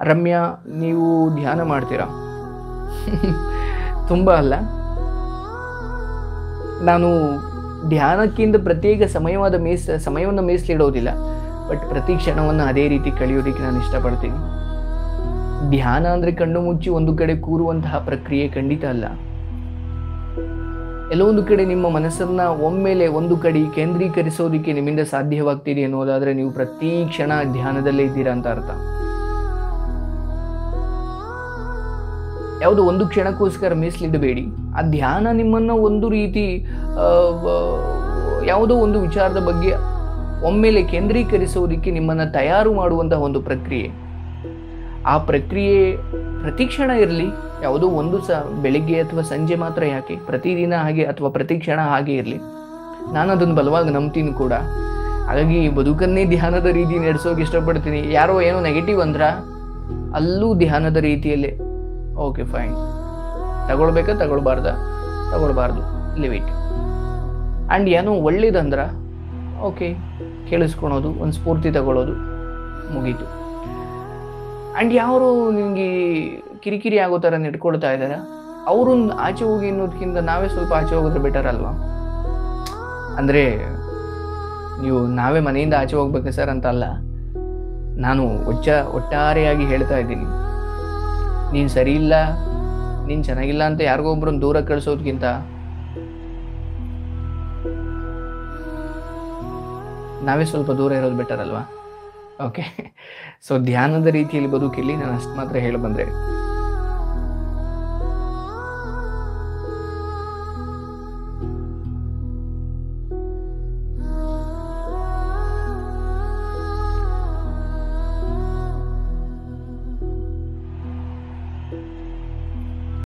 ರಮ್ಯಾ ನೀವು ಧ್ಯಾನ ಮಾಡ್ತೀರಾ ತುಂಬ ಅಲ್ಲ ನಾನು ಧ್ಯಾನಕ್ಕಿಂತ ಪ್ರತ್ಯೇಕ ಸಮಯವಾದ ಮೀಸ್ ಸಮಯವನ್ನು ಮೀಸಲಿಡೋದಿಲ್ಲ ಬಟ್ ಪ್ರತಿ ಕ್ಷಣವನ್ನು ಅದೇ ರೀತಿ ಕಳೆಯೋದಕ್ಕೆ ನಾನು ಇಷ್ಟಪಡ್ತೀನಿ ಧ್ಯಾನ ಅಂದರೆ ಕಣ್ಣು ಮುಚ್ಚಿ ಒಂದು ಕಡೆ ಕೂರುವಂತಹ ಪ್ರಕ್ರಿಯೆ ಖಂಡಿತ ಅಲ್ಲ ಎಲ್ಲೋ ಒಂದು ಕಡೆ ನಿಮ್ಮ ಮನಸ್ಸನ್ನ ಒಮ್ಮೆಲೆ ಒಂದು ಕಡೆ ಕೇಂದ್ರೀಕರಿಸೋದಕ್ಕೆ ನಿಮ್ಮಿಂದ ಸಾಧ್ಯವಾಗ್ತಿದೆ ಅನ್ನೋದಾದ್ರೆ ನೀವು ಪ್ರತಿ ಕ್ಷಣ ಧ್ಯಾನದಲ್ಲೇ ಇದ್ದೀರಾ ಅಂತ ಅರ್ಥ ಯಾವುದೋ ಒಂದು ಕ್ಷಣಕ್ಕೋಸ್ಕರ ಮೀಸಲಿಡಬೇಡಿ ಆ ಧ್ಯಾನ ನಿಮ್ಮನ್ನ ಒಂದು ರೀತಿ ಆ, ವ- ಯಾವುದೋ ಒಂದು ವಿಚಾರದ ಬಗ್ಗೆ ಒಮ್ಮೆಲೆ ಕೇಂದ್ರೀಕರಿಸೋದಕ್ಕೆ ನಿಮ್ಮನ್ನ ತಯಾರು ಮಾಡುವಂತಹ ಒಂದು ಪ್ರಕ್ರಿಯೆ ಆ ಪ್ರಕ್ರಿಯೆ ಪ್ರತಿ ಕ್ಷಣ ಇರಲಿ ಯಾವುದೋ ಒಂದು ಸ ಬೆಳಿಗ್ಗೆ ಅಥವಾ ಸಂಜೆ ಮಾತ್ರ ಯಾಕೆ ಪ್ರತಿದಿನ ಹಾಗೆ ಅಥವಾ ಪ್ರತಿ ಕ್ಷಣ ಹಾಗೆ ಇರಲಿ ನಾನು ಅದನ್ನು ಬಲವಾಗಿ ನಂಬ್ತೀನಿ ಕೂಡ ಹಾಗಾಗಿ ಬದುಕನ್ನೇ ಧ್ಯಾನದ ರೀತಿ ನಡೆಸೋಕೆ ಇಷ್ಟಪಡ್ತೀನಿ ಯಾರೋ ಏನೋ ನೆಗೆಟಿವ್ ಅಂದ್ರ ಅಲ್ಲೂ ಧ್ಯಾನದ ರೀತಿಯಲ್ಲೇ ಓಕೆ ಫೈನ್ ತಗೊಳ್ಬೇಕಾ ತಗೊಳ್ಬಾರ್ದ ತಗೊಳ್ಬಾರ್ದು ಲಿಮಿಟ್ ಆ್ಯಂಡ್ ಏನೋ ಒಳ್ಳೇದಂದ್ರ ಓಕೆ ಕೇಳಿಸ್ಕೊಳೋದು ಒಂದು ಸ್ಫೂರ್ತಿ ತಗೊಳ್ಳೋದು ಮುಗೀತು ಆ್ಯಂಡ್ ಯಾರು ನಿಮಗೆ ಕಿರಿಕಿರಿ ಆಗೋ ಥರ ನಡ್ಕೊಳ್ತಾ ಇದ್ದಾರೆ ಅವರು ಆಚೆ ಹೋಗಿ ಅನ್ನೋದಕ್ಕಿಂತ ನಾವೇ ಸ್ವಲ್ಪ ಆಚೆ ಹೋಗೋದ್ರೆ ಬೆಟರ್ ಅಲ್ವಾ ಅಂದರೆ ನೀವು ನಾವೇ ಮನೆಯಿಂದ ಆಚೆ ಹೋಗ್ಬೇಕು ಸರ್ ಅಂತ ಅಲ್ಲ ನಾನು ಒಚ್ಚ ಒಟ್ಟಾರೆಯಾಗಿ ಹೇಳ್ತಾ ಇದ್ದೀನಿ ನೀನು ಸರಿ ಇಲ್ಲ ನೀನು ಚೆನ್ನಾಗಿಲ್ಲ ಅಂತ ಯಾರಿಗೋ ಒಬ್ರನ್ನ ದೂರ ಕಳಿಸೋದ್ಕಿಂತ ನಾವೇ ಸ್ವಲ್ಪ ದೂರ ಇರೋದು ಬೆಟರ್ ಅಲ್ವಾ ಓಕೆ ಸೊ ಧ್ಯಾನದ ರೀತಿಯಲ್ಲಿ ಬದುಕಿಲ್ಲಿ ನಾನು ಅಷ್ಟು ಮಾತ್ರ ಹೇಳಿ ಬಂದರೆ